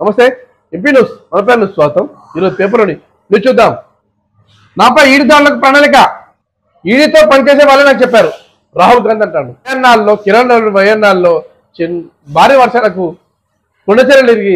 నమస్తే MP news మనపై news స్వాగతం ఈరోజు పేపర్లోని న్యూస్ చూద్దాం నాపై ఈడి దాడులకు ప్రణాళిక ఈడితో పనిచేసే వాళ్ళే నాకు చెప్పారు రాహుల్ గాంధీ అంటాడు వయన్నాల్లో కిరణ్ వయన్నాల్లో చిన్ భారీ వర్షాలకు కొండచెరలు ఇరిగి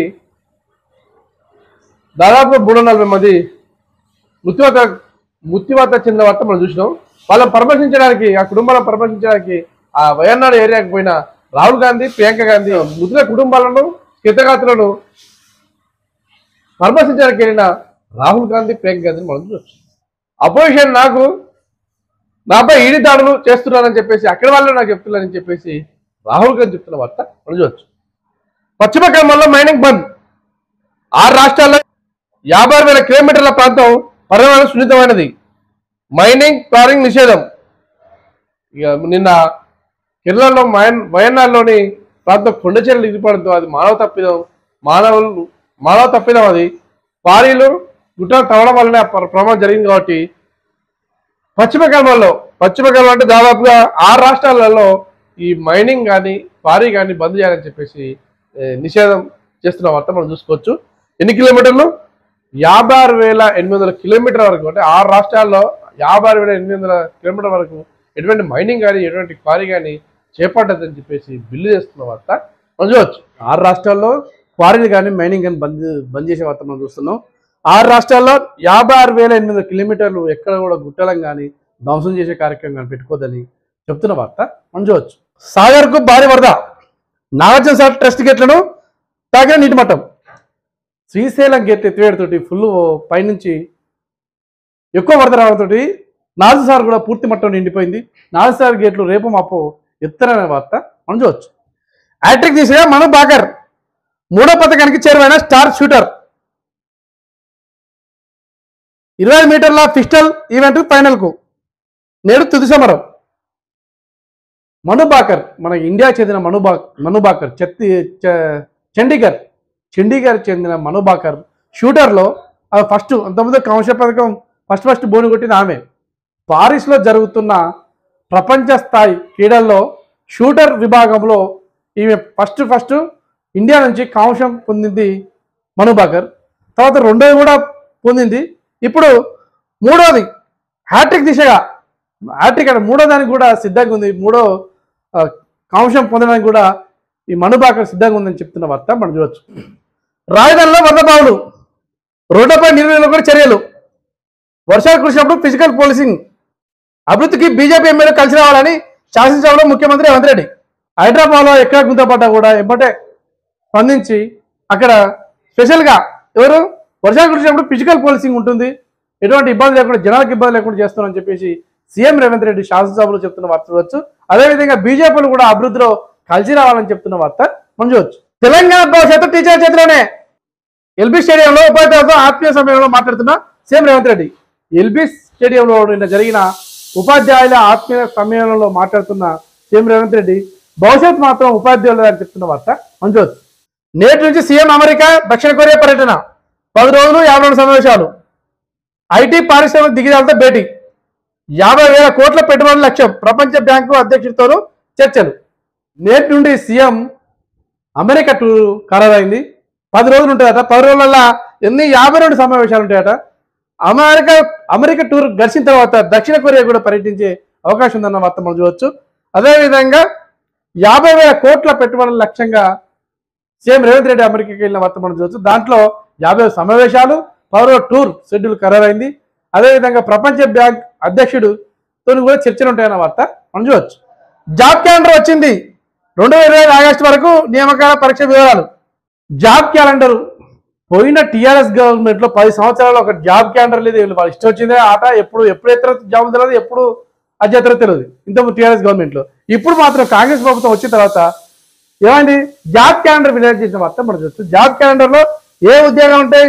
దాదాపు మూడు వందల నలభై మంది మృత్యువాత మృత్యువాత చెందిన వార్త మనం చూసినాం వాళ్ళని పరామర్శించడానికి ఆ కుటుంబాలను పరామర్శించడానికి ఆ వయనాడు ఏరియాకి పోయిన రాహుల్ గాంధీ ప్రియాంక గాంధీ మృతుల కుటుంబాలను స్థితగాతులను పరామర్శించడానికి వెళ్ళిన రాహుల్ గాంధీ ప్రియాంక గాంధీని మనం చూడొచ్చు అపోజిషన్ నాకు నాపై ఈడి దాడులు చేస్తున్నారని చెప్పేసి అక్కడి వాళ్ళు నాకు చెప్తున్నారని చెప్పేసి రాహుల్ గాంధీ చెప్తున్న వార్త మనం చూడొచ్చు పశ్చిమ కనుమల్లో మైనింగ్ బంద్ ఆరు రాష్ట్రాల్లో యాభై వేల కిలోమీటర్ల ప్రాంతం పర్యావరణ సున్నితమైనది మైనింగ్ క్వారింగ్ నిషేధం ఇక నిన్న కేరళలో మయన్ వయనాడ్లోని ప్రాంతం కొండచెరలు ఇరిపడంతో అది మానవ తప్పిదం మానవులు మానవ తప్పిదం అది పారీలు గుట్టలు తవ్వడం వల్లనే ఆ ప్ర- ప్రమాదం జరిగింది కాబట్టి పశ్చిమ కనుమల్లో పశ్చిమ కనుమ అంటే దాదాపుగా ఆరు రాష్ట్రాలలో ఈ మైనింగ్ కానీ క్వారీ కానీ బంద్ చేయాలని చెప్పేసి ఏ, నిషేధం చేస్తున్న వార్త మనం చూసుకోవచ్చు ఎన్ని కిలోమీటర్లు యాభై ఆరు వేల ఎనిమిది వందల కిలోమీటర్ల వరకు అంటే ఆరు రాష్ట్రాల్లో యాభై ఆరు వేల ఎనిమిది వందల కిలోమీటర్ల వరకు ఎటువంటి మైనింగ్ కానీ ఎటువంటి క్వారీ కానీ చేపట్టదని చెప్పేసి బిల్లు చేస్తున్న వార్త మనం చూడవచ్చు ఆరు రాష్ట్రాల్లో క్వారీలు కానీ మైనింగ్ కానీ బంద్ బంద్ చేసే వార్త మనం చూస్తున్నాం ఆరు రాష్ట్రాల్లో యాభై ఆరు వేల ఎనిమిది వందల కిలోమీటర్లు ఎక్కడ కూడా గుట్టలం కానీ ధ్వంసం చేసే కార్యక్రమం కానీ పెట్టుకోదని చెప్తున్న వార్త మనం చూడవచ్చు సాగర్కు భారీ వరద నాగార్జున సార్ ట్రస్ట్ గేట్లను తాకిన నీటి మట్టం శ్రీశైలం గేట్ ఎత్తివేయడంతో ఫుల్ పైనుంచి ఎక్కువ వరద రావడంతో నాజు సార్ కూడా పూర్తి మట్టం నిండిపోయింది నాజు సార్ గేట్లు రేపు మాపు ఎత్తననే వార్త మనం చూడవచ్చు హ్యాట్రిక్ తీసిగా మను బాకర్ మూడో పథకానికి చేరువైన స్టార్ షూటర్ ఇరవై మీటర్ల పిస్టల్ ఈవెంట్ ఫైనల్కు నేడు తుది సమరం మను బాకర్ మన ఇండియాకి చెందిన మను బా మను బాకర్ చెత్తి చ- చండీగఢ్ చండీగఢ్ చెందిన మను బాకర్ షూటర్లో ఫస్ట్ అంతకుముందు కాంస్య పథకం ఫస్ట్ ఫస్ట్ బోని కొట్టిన ఆమె పారిస్లో జరుగుతున్న ప్రపంచ స్థాయి క్రీడల్లో షూటర్ విభాగంలో ఈమె ఫస్ట్ ఫస్ట్ ఇండియా నుంచి కాంశం పొందింది మను బాకర్ తర్వాత రెండోది కూడా పొందింది ఇప్పుడు మూడోది హ్యాట్రిక్ దిశగా హ్యాట్రిక్ అంటే మూడో దానికి కూడా సిద్ధంగా ఉంది మూడో ఆ, కాంశం పొందడానికి కూడా ఈ మనుబాకర్ సిద్ధంగా ఉందని చెప్తున్న వార్త మనం చూడొచ్చు రాజధానిలో వరద బావులు రోడ్లపై నిర్వహణలో కూడా చర్యలు వర్షాలు కురిసినప్పుడు ఫిజికల్ పోలీసింగ్ అభివృద్ధికి బీజేపీ ఎమ్మెల్యే కలిసి రావాలని శాసనసభలో ముఖ్యమంత్రి రేవంత్ రెడ్డి హైదరాబాద్లో ఎక్కడ గుంతపడ్డా కూడా ఎంబటే స్పందించి అక్కడ స్పెషల్గా ఎవరు వర్షాలు కురిసినప్పుడు ఫిజికల్ పోలీసింగ్ ఉంటుంది ఎటువంటి ఇబ్బంది లేకుండా జనాలకు ఇబ్బంది లేకుండా చేస్తున్నారని చెప్పేసి సీఎం రేవంత్ రెడ్డి శాసనసభలో చెప్తున్న వార్త చూడొచ్చు అదేవిధంగా బీజేపీలు కూడా అభివృద్ధిలో కలిసి రావాలని చెప్తున్న వార్త మనం చూడొచ్చు తెలంగాణ భవిష్యత్తు టీచర్ చేతిలోనే ఎల్బీ స్టేడియంలో ఉపాధ్యాయులతో ఆత్మీయ సమ్మేళనంలో మాట్లాడుతున్న సీఎం రేవంత్ రెడ్డి ఎల్బీ స్టేడియంలో నిన్న జరిగిన ఉపాధ్యాయుల ఆత్మీయ సమ్మేళనంలో మాట్లాడుతున్న సీఎం రేవంత్ రెడ్డి భవిష్యత్ మాత్రం ఉపాధ్యాయులు అని చెప్తున్న వార్త మనం చూడొచ్చు నేటి నుంచి సీఎం అమెరికా దక్షిణ కొరియా పర్యటన పది రోజులు యాభై రెండు సమావేశాలు ఐటీ పారిశ్రామిక దిగిదాలతో భేటీ యాభై వేల కోట్ల పెట్టుబడుల లక్ష్యం ప్రపంచ బ్యాంకు అధ్యక్షుడితోనూ చర్చలు నేటి నుండి సీఎం అమెరికా టూర్ ఖరారైంది పది రోజులు ఉంటాయట పది రోజులలో ఎన్ని యాభై రెండు సమావేశాలు ఉంటాయట అమెరికా అమెరికా టూర్ గడిచిన తర్వాత దక్షిణ కొరియా కూడా పర్యటించే అవకాశం ఉందన్న వార్త మనం చూడవచ్చు అదేవిధంగా యాభై వేల కోట్ల పెట్టుబడుల లక్ష్యంగా సీఎం రేవంత్ రెడ్డి అమెరికాకి వెళ్ళిన వార్త మనం చూడవచ్చు దాంట్లో యాభై సమావేశాలు పౌర టూర్ షెడ్యూల్ ఖరారైంది అదేవిధంగా ప్రపంచ బ్యాంక్ అధ్యక్షుడు తో కూడా చర్చలు ఉంటాయన్న వార్త మనం చూడవచ్చు జాబ్ క్యాలెండర్ వచ్చింది రెండు వేల ఇరవై ఐదు ఆగస్టు వరకు నియామకాల పరీక్ష వివరాలు జాబ్ క్యాలెండర్ పోయిన టీఆర్ఎస్ గవర్నమెంట్ లో పది సంవత్సరాలు ఒక జాబ్ క్యాలెండర్ లేదు వీళ్ళు వాళ్ళు ఇష్టం వచ్చిందే ఆట ఎప్పుడు ఎప్పుడు ఎత్తర జాబ్ తెలియదు ఎప్పుడు అధ్యతర తెలియదు ఇంత టీఆర్ఎస్ గవర్నమెంట్ లో ఇప్పుడు మాత్రం కాంగ్రెస్ ప్రభుత్వం వచ్చిన తర్వాత ఏమైంది జాబ్ క్యాలెండర్ విడుదల చేసిన వార్త మనం చూస్తాం జాబ్ క్యాలెండర్ లో ఏ ఉద్యోగాలు ఉంటాయి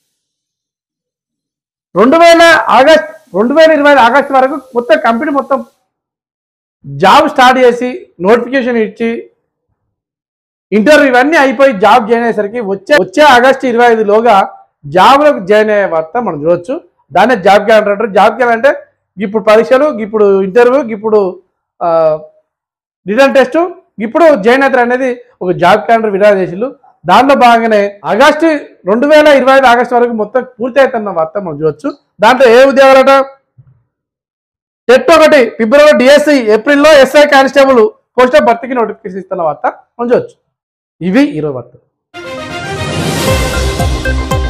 రెండు వేల ఆగస్ట్ రెండు వేల ఇరవై ఐదు ఆగస్టు వరకు మొత్తం కంపెనీ మొత్తం జాబ్ స్టార్ట్ చేసి నోటిఫికేషన్ ఇచ్చి ఇంటర్వ్యూ ఇవన్నీ అయిపోయి జాబ్ జాయిన్ అయ్యేసరికి వచ్చే వచ్చే ఆగస్టు ఇరవై ఐదులోగా జాబ్లోకి జాయిన్ అయ్యే వార్త మనం చూడొచ్చు దాన్నే జాబ్ క్యాలెండర్ అంటారు జాబ్ క్యాలెండర్ అంటే ఇప్పుడు పరీక్షలు ఇప్పుడు ఇంటర్వ్యూ ఇప్పుడు రిటర్న్ టెస్ట్ ఇప్పుడు జాయిన్ అవుతారు అనేది ఒక జాబ్ క్యాలెండర్ విడుదల చేసిళ్ళు దాంట్లో భాగంగానే ఆగస్టు రెండు వేల ఇరవై ఐదు ఆగస్టు వరకు మొత్తం పూర్తి అవుతున్న వార్త మనం చూడొచ్చు దాంట్లో ఏ ఉద్యోగాలట టెట్ ఒకటి ఫిబ్రవరి డిఎస్సి ఏప్రిల్లో ఎస్ఐ కానిస్టేబుల్ పోస్ట్ భర్తీకి నోటిఫికేషన్ ఇస్తున్న వార్త మనం చూడొచ్చు ఇవి ఈరోజు వార్త